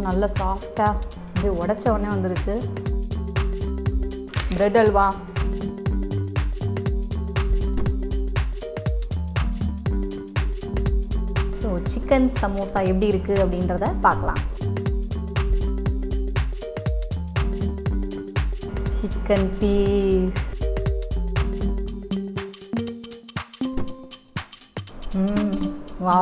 நல்ல சாஃப்டாக அப்படியே உடச்ச உடனே வந்துருச்சு bread halwa so chicken samosa எப்படி இருக்குது அப்படின்றத பார்க்கலாம் சிக்கன் பீஸ் ம் வா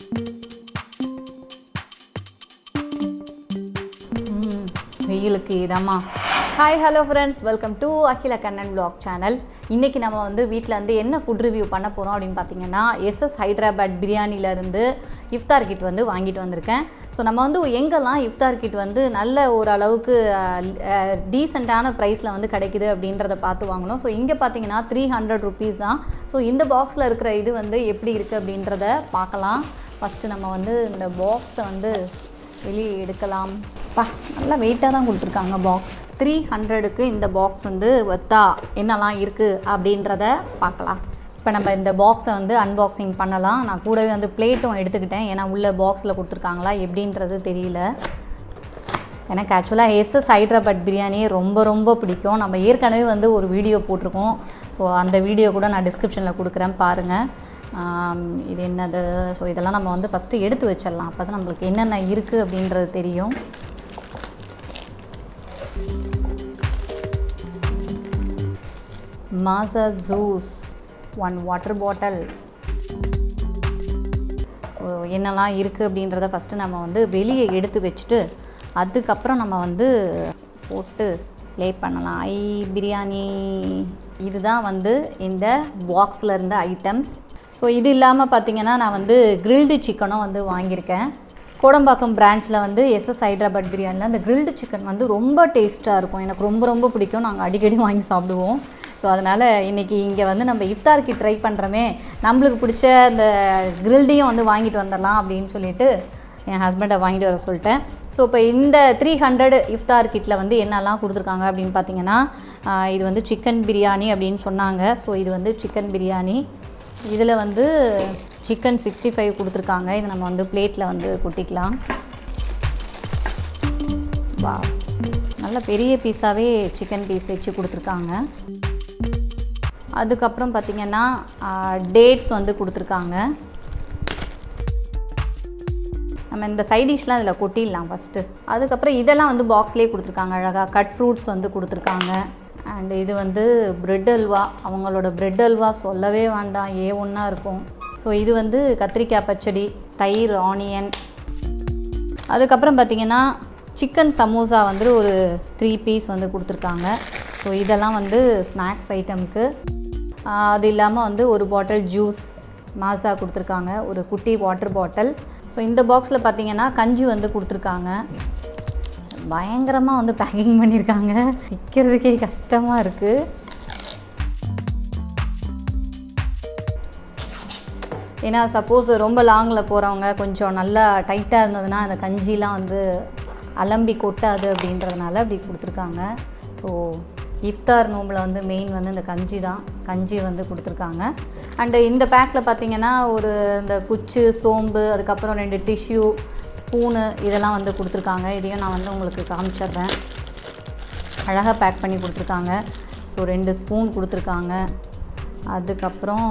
ம் வெயிலுக்கு இதமா hi hello friends welcome to Akila Kannan black channel இன்றைக்கி நம்ம வந்து வீட்டில் வந்து என்ன ஃபுட் ரிவ்யூ பண்ண போகிறோம் அப்படின்னு பார்த்தீங்கன்னா எஸ்எஸ் ஹைதராபாத் பிரியாணிலேருந்து இஃப்தார் கிட் வந்து வாங்கிட்டு வந்திருக்கேன் ஸோ நம்ம வந்து எங்கெல்லாம் இஃப்தார் கிட் வந்து நல்ல ஓரளவுக்கு டீசெண்டான ப்ரைஸில் வந்து கிடைக்குது அப்படின்றத பார்த்து வாங்கணும் ஸோ இங்கே பார்த்தீங்கன்னா த்ரீ ஹண்ட்ரட் ருபீஸ் தான் ஸோ இந்த பாக்ஸில் இருக்கிற இது வந்து எப்படி இருக்குது அப்படின்றத பார்க்கலாம் ஃபஸ்ட்டு நம்ம வந்து இந்த பாக்ஸை வந்து வெளியே எடுக்கலாம் பா நல்லா வெயிட்டாக தான் கொடுத்துருக்காங்க பாக்ஸ் த்ரீ ஹண்ட்ரடுக்கு இந்த பாக்ஸ் வந்து வத்தா என்னெல்லாம் இருக்குது அப்படின்றத பார்க்கலாம் இப்போ நம்ம இந்த பாக்ஸை வந்து அன்பாக்சிங் பண்ணலாம் நான் கூடவே வந்து பிளேட்டும் எடுத்துக்கிட்டேன் ஏன்னா உள்ள பாக்ஸில் கொடுத்துருக்காங்களா எப்படின்றது தெரியல எனக்கு ஆக்சுவலாக எஸ்எஸ் ஹைதராபாத் பிரியாணியே ரொம்ப ரொம்ப பிடிக்கும் நம்ம ஏற்கனவே வந்து ஒரு வீடியோ போட்டிருக்கோம் ஸோ அந்த வீடியோ கூட நான் டிஸ்கிரிப்ஷனில் கொடுக்குறேன் பாருங்கள் ஆம், இது என்னது ஸோ இதெல்லாம் நம்ம வந்து ஃபஸ்ட்டு எடுத்து வச்சிடலாம் அப்போ தான் நம்மளுக்கு என்னென்ன இருக்குது அப்படின்றது தெரியும் Maaza juice one water bottle so என்னெல்லாம் இருக்குது அப்படின்றத ஃபஸ்ட்டு நம்ம வந்து வெளியே எடுத்து வச்சுட்டு அதுக்கப்புறம் நம்ம வந்து போட்டு ப்ளே பண்ணலாம் ஐ பிரியாணி இதுதான் வந்து இந்த பாக்ஸில் இருந்த ஐட்டம்ஸ் ஸோ இது இல்லாமல் பார்த்தீங்கன்னா நான் வந்து கிரில்டு சிக்கனும் வந்து வாங்கியிருக்கேன் கோடம்பாக்கம் பிரான்ச்சில் வந்து எஸ்எஸ் ஹைதராபாத் பிரியாணியில் அந்த கிரில்டு சிக்கன் வந்து ரொம்ப டேஸ்ட்டாக இருக்கும் எனக்கு ரொம்ப ரொம்ப பிடிக்கும் நாங்கள் அடிக்கடி வாங்கி சாப்பிடுவோம் ஸோ அதனால் இன்றைக்கி இங்கே வந்து நம்ம இஃப்தாருக்கு ட்ரை பண்ணுறோமே நம்மளுக்கு பிடிச்ச அந்த கிரில்டையும் வந்து வாங்கிட்டு வந்துடலாம் அப்படின்னு சொல்லிட்டு என் ஹஸ்பண்டை வாங்கிட்டு வர சொல்லிட்டேன் ஸோ இப்போ இந்த த்ரீ ஹண்ட்ரட் இஃப்தார் கிட்டில் வந்து என்னெல்லாம் கொடுத்துருக்காங்க அப்படின்னு பார்த்தீங்கன்னா ஆஹ் இது வந்து சிக்கன் பிரியாணி அப்படின்னு சொன்னாங்க ஸோ இது வந்து சிக்கன் பிரியாணி இதில் வந்து சிக்கன் சிக்ஸ்டி ஃபைவ் கொடுத்துருக்காங்க இது நம்ம வந்து பிளேட்டில் வந்து கொட்டிக்கலாம் வா நல்ல பெரிய பீஸாகவே சிக்கன் பீஸ் வச்சு கொடுத்துருக்காங்க அதுக்கப்புறம் பார்த்திங்கன்னா டேட்ஸ் வந்து கொடுத்துருக்காங்க நம்ம இந்த சைட் டிஷ்லாம் இதில் கொட்டிடலாம் ஃபஸ்ட்டு அதுக்கப்புறம் இதெல்லாம் வந்து பாக்ஸ்லேயே கொடுத்துருக்காங்க அழகாக கட் ஃப்ரூட்ஸ் வந்து கொடுத்துருக்காங்க அண்ட் இது வந்து பிரெட் அல்வா அவங்களோட பிரெட் அல்வா சொல்லவே வேண்டாம் ஏ ஒன்றா இருக்கும் ஸோ இது வந்து கத்திரிக்காய் பச்சடி தயிர் ஆனியன் அதுக்கப்புறம் பார்த்திங்கன்னா சிக்கன் சமோசா வந்து ஒரு த்ரீ பீஸ் வந்து கொடுத்துருக்காங்க ஸோ இதெல்லாம் வந்து ஸ்நாக்ஸ் ஐட்டம்க்கு அது இல்லாமல் வந்து ஒரு பாட்டில் ஜூஸ் மாசா கொடுத்துருக்காங்க ஒரு குட்டி வாட்டர் பாட்டில் ஸோ இந்த பாக்ஸில் பார்த்தீங்கன்னா கஞ்சி வந்து கொடுத்துருக்காங்க பயங்கரமாக வந்து பேக்கிங் பண்ணியிருக்காங்க விற்கிறதுக்கே கஷ்டமாக இருக்குது ஏன்னா சப்போஸ் ரொம்ப லாங்கில் போகிறவங்க கொஞ்சம் நல்லா டைட்டாக இருந்ததுன்னா அந்த கஞ்சிலாம் வந்து அலம்பி கொட்டாது அப்படின்றதுனால அப்படி கொடுத்துருக்காங்க ஸோ இஃப்தார் நோம்பில் வந்து மெயின் வந்து இந்த கஞ்சி தான் கஞ்சி வந்து கொடுத்துருக்காங்க அண்டு இந்த பேக்கில் பார்த்தீங்கன்னா ஒரு இந்த குச்சு சோம்பு அதுக்கப்புறம் ரெண்டு டிஷ்யூ ஸ்பூனு இதெல்லாம் வந்து கொடுத்துருக்காங்க இதையும் நான் வந்து உங்களுக்கு காமிச்சிடுறேன் அழகாக பேக் பண்ணி கொடுத்துருக்காங்க ஸோ ரெண்டு ஸ்பூன் கொடுத்துருக்காங்க அதுக்கப்புறம்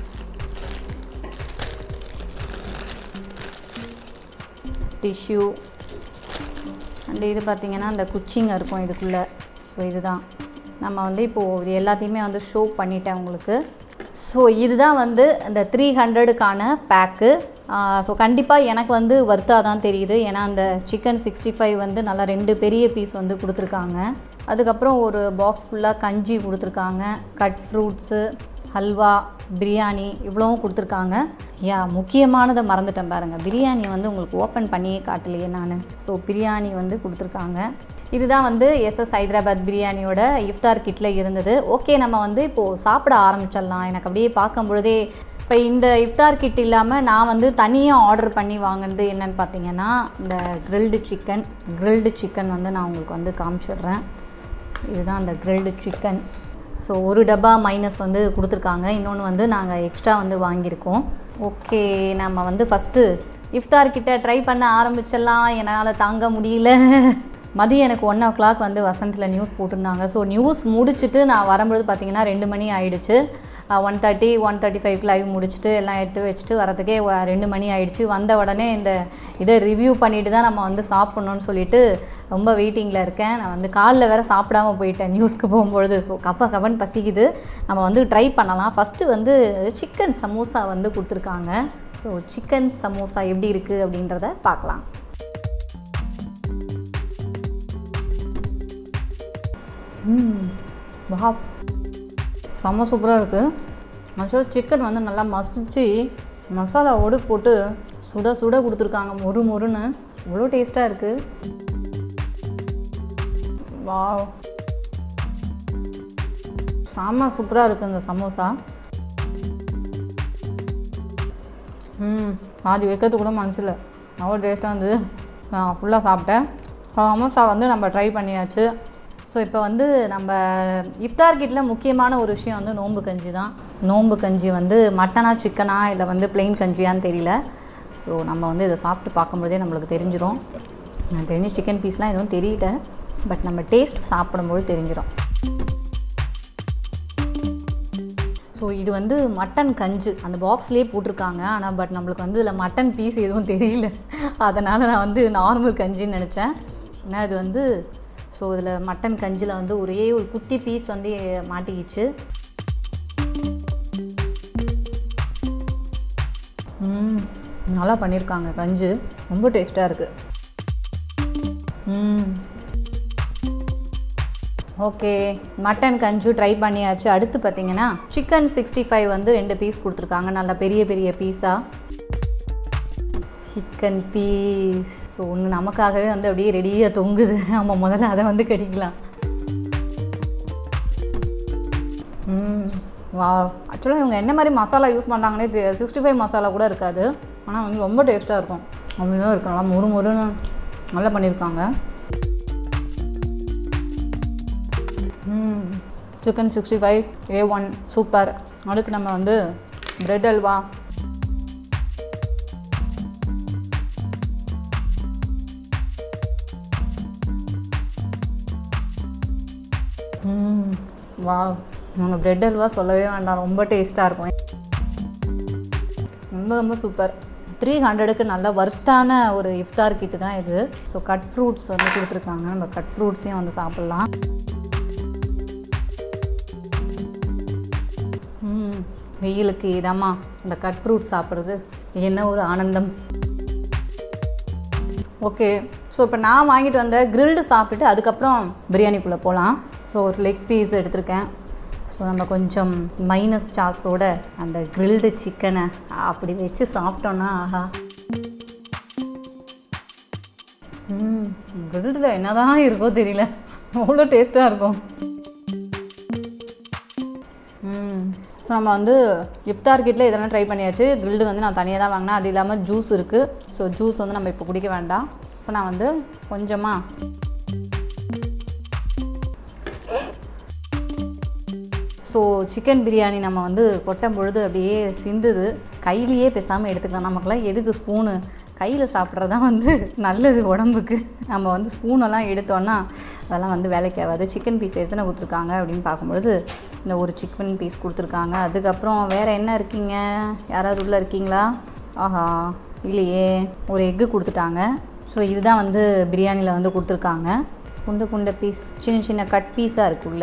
டிஷ்யூ அண்ட் இது பார்த்திங்கன்னா அந்த குச்சிங்க இருக்கும் இதுக்குள்ளே ஸோ இதுதான் நம்ம வந்து இப்போது இது எல்லாத்தையுமே வந்து ஷோ பண்ணிட்டேன் உங்களுக்கு ஸோ இதுதான் வந்து இந்த த்ரீ ஹண்ட்ரடுக்கான பேக்கு ஸோ கண்டிப்பாக எனக்கு வந்து வர்த்தாக தான் தெரியுது ஏன்னா அந்த சிக்கன் சிக்ஸ்டி ஃபைவ் வந்து நல்லா ரெண்டு பெரிய பீஸ் வந்து கொடுத்துருக்காங்க அதுக்கப்புறம் ஒரு பாக்ஸ் ஃபுல்லாக கஞ்சி கொடுத்துருக்காங்க கட் ஃப்ரூட்ஸு ஹல்வா பிரியாணி இவ்வளவும் கொடுத்துருக்காங்க யா முக்கியமானதை மறந்துட்டேன் பாருங்கள் பிரியாணியை வந்து உங்களுக்கு ஓப்பன் பண்ணியே காட்டலையே நான் ஸோ பிரியாணி வந்து கொடுத்துருக்காங்க இதுதான் வந்து எஸ்எஸ் ஹைதராபாத் பிரியாணியோட இஃப்தார் கிட்டில் இருந்தது ஓகே நம்ம வந்து இப்போது சாப்பிட ஆரம்பிச்சிடலாம் எனக்கு அப்படியே பார்க்கும் பொழுதே இப்போ இந்த இஃப்தார் கிட் இல்லாமல் நான் வந்து தனியாக ஆர்டர் பண்ணி வாங்கினது என்னன்னு பார்த்தீங்கன்னா இந்த கிரில்டு சிக்கன் கிரில்டு சிக்கன் வந்து நான் உங்களுக்கு வந்து காமிச்சிடுறேன் இதுதான் அந்த கிரில்டு சிக்கன் ஸோ ஒரு டப்பா மைனஸ் வந்து கொடுத்துருக்காங்க இன்னொன்று வந்து நாங்கள் எக்ஸ்ட்ரா வந்து வாங்கியிருக்கோம் ஓகே நம்ம வந்து ஃபஸ்ட்டு இஃப்தார் கிட்ட ட்ரை பண்ண ஆரம்பிச்சிடலாம் என்னால் தாங்க முடியல மதியம் எனக்கு ஒன் ஓ கிளாக் வந்து வசந்தில் நியூஸ் போட்டிருந்தாங்க ஸோ நியூஸ் முடிச்சுட்டு நான் வரும்பொழுது பார்த்தீங்கன்னா ரெண்டு மணி ஆயிடுச்சு ஒன் தேர்ட்டி ஒன் தேர்ட்டி ஃபைவ்க்கு லைவ் முடிச்சுட்டு எல்லாம் எடுத்து வச்சுட்டு வரதுக்கே வ- ரெண்டு மணி ஆயிடுச்சு வந்த உடனே இந்த இதை ரிவ்யூ பண்ணிட்டு தான் நம்ம வந்து சாப்பிட்ணுன்னு சொல்லிட்டு ரொம்ப வெயிட்டிங்கில் இருக்கேன் நான் வந்து காலைல வேற சாப்பிடாம போயிட்டேன் நியூஸ்க்கு போகும்பொழுது ஸோ கப்ப கப்பன்னு பசிக்குது நம்ம வந்து ட்ரை பண்ணலாம் ஃபஸ்ட்டு வந்து சிக்கன் சமோசா வந்து கொடுத்துருக்காங்க ஸோ சிக்கன் சமோசா எப்படி இருக்குது அப்படின்றத பார்க்கலாம் ம் வா செம்ம சூப்பராக இருக்குது ஆக்சுவலாக சிக்கன் வந்து நல்லா மசிச்சு மசாலாவோடு போட்டு சுட சுட கொடுத்துருக்காங்க மொறு மொறுன்னு இவ்வளோ டேஸ்ட்டாக இருக்குது வா செம்ம சூப்பராக இருக்குது இந்த சமோசா ம் பாதி வைக்கிறது கூட மனசில் அவ்வளோ டேஸ்ட்டாக இருந்தது நான் ஃபுல்லாக சாப்பிட்டேன் சமோசா வந்து நம்ம ட்ரை பண்ணியாச்சு ஸோ இப்போ வந்து நம்ம இஃப்தார் கிட்டில் முக்கியமான ஒரு விஷயம் வந்து நோன்பு கஞ்சி தான் நோன்பு கஞ்சி வந்து மட்டனா சிக்கனா இல்லை வந்து plain கஞ்சியான்னு தெரியல ஸோ நம்ம வந்து இதை சாப்பிட்டு பார்க்கும்போதே நம்மளுக்கு தெரிஞ்சிடும் எனக்கு தெரிஞ்சு சிக்கன் பீஸ்லாம் எதுவும் தெரியல பட் நம்ம டேஸ்ட் சாப்பிடும்போது தெரிஞ்சிடும் ஸோ இது வந்து மட்டன் கஞ்சு அந்த பாக்ஸ்லேயே போட்டிருக்காங்க ஆனால் பட் நம்மளுக்கு வந்து இதில் மட்டன் பீஸ் எதுவும் தெரியல அதனால் நான் வந்து நார்மல் கஞ்சின்னு நினச்சேன் ஏன்னா இது வந்து ஸோ இதில் மட்டன் கஞ்சில் வந்து ஒரே ஒரு குட்டி பீஸ் வந்து மாட்டிக்கிச்சு ம் நல்லா பண்ணியிருக்காங்க கஞ்சு ரொம்ப டேஸ்ட்டாக இருக்குது ம் ஓகே மட்டன் கஞ்சு ட்ரை பண்ணியாச்சு அடுத்து பார்த்தீங்கன்னா சிக்கன் சிக்ஸ்டி ஃபைவ் வந்து ரெண்டு பீஸ் கொடுத்துருக்காங்க நல்லா பெரிய பெரிய பீஸாக சிக்கன் பீஸ் ஸோ ஒன்று நமக்காகவே வந்து அப்படியே ரெடியாக தொங்குது நம்ம முதல்ல அதை வந்து கடிக்கலாம் ம் வா ஆக்சுவலாக இவங்க என்ன மாதிரி மசாலா யூஸ் பண்ணுறாங்கன்னே தெரியாது சிக்ஸ்டி ஃபைவ் மசாலா கூட இருக்காது ஆனால் வந்து ரொம்ப டேஸ்ட்டாக இருக்கும் அப்படிதான் இருக்கு நல்லா முறு முறுன்னு நல்லா பண்ணியிருக்காங்க chicken sixty five A one super அடுத்து நம்ம வந்து பிரெட் அல்வா ம் வா உங்கள் பிரெட் அல்வா சொல்லவே வேண்டாம் ரொம்ப டேஸ்ட்டாக இருக்கும் ரொம்ப ரொம்ப சூப்பர் த்ரீ ஹண்ட்ரடுக்கு நல்ல ஒர்த்தான ஒரு இஃப்தார் கிட்டு தான் இது ஸோ கட் ஃப்ரூட்ஸ் வந்து கொடுத்துருக்காங்க நம்ம கட் ஃப்ரூட்ஸையும் வந்து சாப்பிட்லாம் ம் வெயிலுக்கு இதமா இந்த கட் ஃப்ரூட் சாப்பிட்றது என்ன ஒரு ஆனந்தம் ஓகே ஸோ இப்போ நான் வாங்கிட்டு வந்த கிரில்டு சாப்பிட்டுட்டு அதுக்கப்புறம் பிரியாணிக்குள்ளே போகலாம் ஸோ ஒரு லெக் பீஸ் எடுத்திருக்கேன் ஸோ நம்ம கொஞ்சம் மைனஸ் சாஸோட அந்த கிரில்டு சிக்கனை அப்படி வச்சு சாப்பிட்டோன்னா ஆஹா ம் கிரில்டில் என்னதான் இருக்கோ தெரியல அவ்வளோ டேஸ்ட்டாக இருக்கும் ம் ஸோ நம்ம வந்து இஃப்தார் கிட்டில் இதெல்லாம் ட்ரை பண்ணியாச்சு கிரில்டு வந்து நான் தனியாக தான் வாங்கினேன் அது இல்லாமல் ஜூஸ் இருக்குது ஸோ ஜூஸ் வந்து நம்ம இப்போ குடிக்க வேண்டாம் இப்போ நான் வந்து கொஞ்சமாக ஸோ சிக்கன் பிரியாணி நம்ம வந்து கொட்டும் பொழுது அப்படியே சிந்துது கையிலேயே பேசாமல் எடுத்துக்கலாம் நமக்குலாம் எதுக்கு ஸ்பூனு கையில் சாப்பிட்றது தான் வந்து நல்லது உடம்புக்கு நம்ம வந்து ஸ்பூனெல்லாம் எடுத்தோன்னா அதெல்லாம் வந்து வேலைக்கு ஆகாது சிக்கன் பீஸ் எத்தனை கொடுத்துருக்காங்க அப்படின்னு பார்க்கும்பொழுது இந்த ஒரு சிக்கன் பீஸ் கொடுத்துருக்காங்க அதுக்கப்புறம் வேறு என்ன இருக்கீங்க யாராவது உள்ளே இருக்கீங்களா ஆஹா இல்லையே ஒரு எக்கு கொடுத்துட்டாங்க ஸோ இதுதான் வந்து பிரியாணியில் வந்து கொடுத்துருக்காங்க குண்டு குண்டு பீஸ் சின்ன சின்ன கட் பீஸாக இருக்குல்ல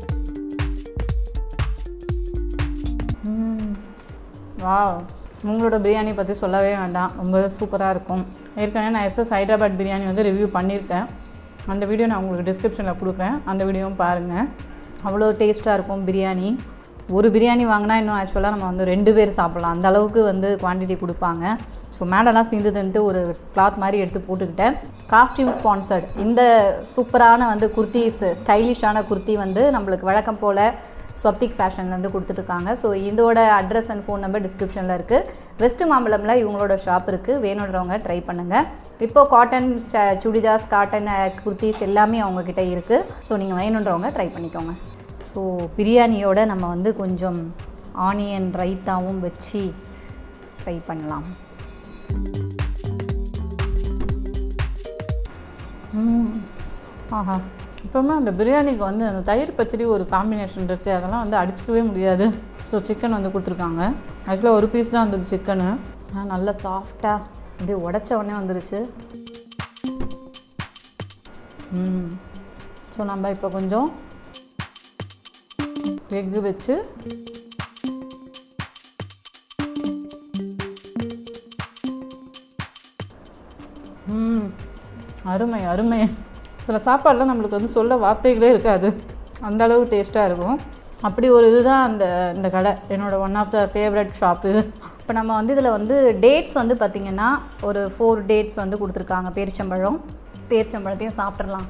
வா உங்களோட பிரியாணி பற்றி சொல்லவே வேண்டாம் ரொம்ப சூப்பராக இருக்கும் ஏற்கனவே நான் எஸ்எஸ் ஹைதராபாத் பிரியாணி வந்து ரிவ்யூ பண்ணியிருக்கேன் அந்த வீடியோ நான் உங்களுக்கு டிஸ்கிரிப்ஷனில் கொடுக்குறேன் அந்த வீடியோவும் பாருங்கள் அவ்வளோ டேஸ்ட்டாக இருக்கும் பிரியாணி ஒரு பிரியாணி வாங்கினா இன்னும் ஆக்சுவலாக நம்ம வந்து ரெண்டு பேர் சாப்பிட்லாம் அந்த அளவுக்கு வந்து குவான்டிட்டி கொடுப்பாங்க ஸோ மேலெல்லாம் சிந்துதுன்ட்டு ஒரு கிளாத் மாதிரி எடுத்து போட்டுக்கிட்டேன் காஸ்டியூம் ஸ்பான்சர்ட் இந்த சூப்பரான வந்து குர்த்திஸ் ஸ்டைலிஷான குர்த்தி வந்து நம்மளுக்கு வழக்கம் போல் ஸ்வப்திக் ஃபேஷன்லேருந்து கொடுத்துட்ருக்காங்க ஸோ இதோட அட்ரஸ் அண்ட் ஃபோன் நம்பர் டிஸ்கிரிப்ஷனில் இருக்குது வெஸ்ட் மாம்பழமில் இவங்களோட ஷாப் இருக்குது வேணுன்றவங்க ட்ரை பண்ணுங்கள் இப்போ காட்டன் சுடிதாஸ் காட்டன் குர்த்திஸ் எல்லாமே அவங்கக்கிட்ட இருக்குது ஸோ நீங்கள் வேணுன்றவங்க ட்ரை பண்ணிக்கோங்க ஸோ பிரியாணியோட நம்ம வந்து கொஞ்சம் ஆனியன் ரைத்தாவும் வச்சு ட்ரை பண்ணலாம் ம் ஆஹா இப்போவுமே அந்த பிரியாணிக்கு வந்து அந்த தயிர் பச்சடி ஒரு காம்பினேஷன் இருக்குது அதெல்லாம் வந்து அடிச்சுக்கவே முடியாது ஸோ சிக்கன் வந்து கொடுத்துருக்காங்க ஆக்சுவலாக ஒரு பீஸ் தான் வந்தது சிக்கனு ஆனால் நல்லா சாஃப்டாக அப்படியே உடச்ச உடனே வந்துருச்சு ம் ஸோ நம்ம இப்போ கொஞ்சம் எக்கு வச்சு ம் அருமை அருமை சில சாப்பாடெலாம் நம்மளுக்கு வந்து சொல்ல வார்த்தைகளே இருக்காது அந்த அளவு டேஸ்ட்டாக இருக்கும் அப்படி ஒரு இதுதான் அந்த இந்த கடை என்னோடய one of the favourite shop இப்போ நம்ம வந்து இதில் வந்து டேட்ஸ் வந்து பார்த்திங்கன்னா ஒரு ஃபோர் டேட்ஸ் வந்து கொடுத்துருக்காங்க பேரிச்சம்பழம் பேரிச்சம்பழத்தையும் சாப்பிட்றலாம்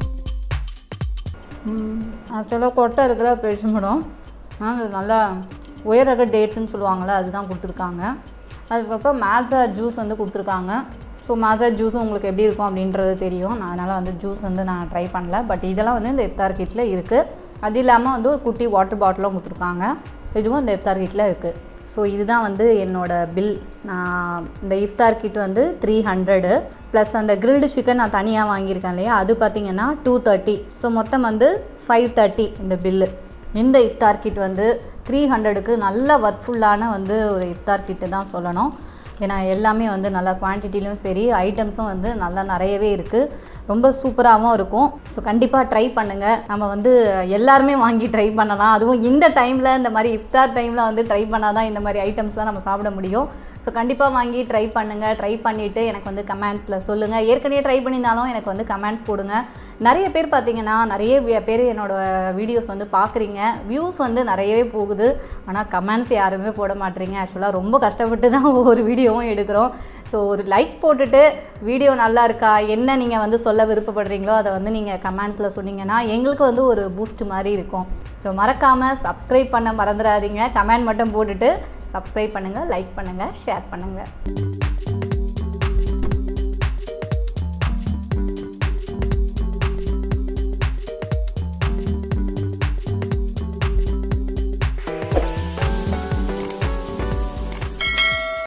ஆக்சுவலாக கொட்டை இருக்கிற பேரிச்சம்பழம் ஆனால் அது நல்லா உயர் ரக டேட்ஸ்னு சொல்லுவாங்கள்ல அதுதான் கொடுத்துருக்காங்க அதுக்கப்புறம் மேட்சா ஜூஸ் வந்து கொடுத்துருக்காங்க ஸோ மாசா ஜூஸும் உங்களுக்கு எப்படி இருக்கும் அப்படின்றது தெரியும் நான் அதனால் வந்து ஜூஸ் வந்து நான் ட்ரை பண்ணல பட் இதெல்லாம் வந்து இந்த இஃப்தார் கிட்டில் இருக்குது அது இல்லாமல் வந்து ஒரு குட்டி வாட்டர் பாட்டிலும் கொடுத்துருக்காங்க இதுவும் இந்த இஃப்தார் கிட்டில் இருக்குது ஸோ இதுதான் வந்து என்னோடய பில் நான் இந்த இஃப்தார் கிட் வந்து த்ரீ ஹண்ட்ரடு ப்ளஸ் அந்த கிரில்டு சிக்கன் நான் தனியாக வாங்கியிருக்கேன் இல்லையா அது பார்த்தீங்கன்னா டூ தேர்ட்டி ஸோ மொத்தம் வந்து ஃபைவ் தேர்ட்டி இந்த பில்லு இந்த இஃப்தார் கிட் வந்து த்ரீ ஹண்ட்ரடுக்கு நல்ல ஒர்க்ஃபுல்லான வந்து ஒரு இஃப்தார் கிட்டு தான் சொல்லணும் ஏன்னா எல்லாமே வந்து நல்லா குவான்டிட்டிலையும் சரி ஐட்டம்ஸும் வந்து நல்லா நிறையவே இருக்குது ரொம்ப சூப்பராகவும் இருக்கும் ஸோ கண்டிப்பாக ட்ரை பண்ணுங்கள் நம்ம வந்து எல்லாருமே வாங்கி ட்ரை பண்ணலாம் அதுவும் இந்த டைமில் இந்த மாதிரி இஃப்தார் டைமில் வந்து ட்ரை பண்ணால் தான் இந்த மாதிரி ஐட்டம்ஸ்லாம் நம்ம சாப்பிட முடியும் ஸோ கண்டிப்பாக வாங்கி ட்ரை பண்ணுங்கள் ட்ரை பண்ணிவிட்டு எனக்கு வந்து கமெண்ட்ஸில் சொல்லுங்கள் ஏற்கனவே ட்ரை பண்ணியிருந்தாலும் எனக்கு வந்து கமெண்ட்ஸ் போடுங்க நிறைய பேர் பார்த்தீங்கன்னா நிறைய வி- பேர் என்னோடய வீடியோஸ் வந்து பார்க்குறீங்க வியூஸ் வந்து நிறையவே போகுது ஆனால் கமெண்ட்ஸ் யாருமே போட மாட்டீங்க ஆக்சுவலாக ரொம்ப கஷ்டப்பட்டு தான் ஒவ்வொரு வீடியோவும் எடுக்கிறோம் ஸோ ஒரு லைக் போட்டுட்டு வீடியோ நல்லா இருக்கா என்ன நீங்கள் வந்து சொல்ல விருப்பப்படுறீங்களோ அதை வந்து நீங்கள் கமெண்ட்ஸில் சொன்னீங்கன்னா எங்களுக்கு வந்து ஒரு பூஸ்ட் மாதிரி இருக்கும் ஸோ மறக்காமல் சப்ஸ்கிரைப் பண்ண மறந்துடாதீங்க கமெண்ட் மட்டும் போட்டுட்டு சப்ஸ்கிரைப் பண்ணுங்கள் லைக் பண்ணுங்கள் ஷேர் பண்ணுங்கள்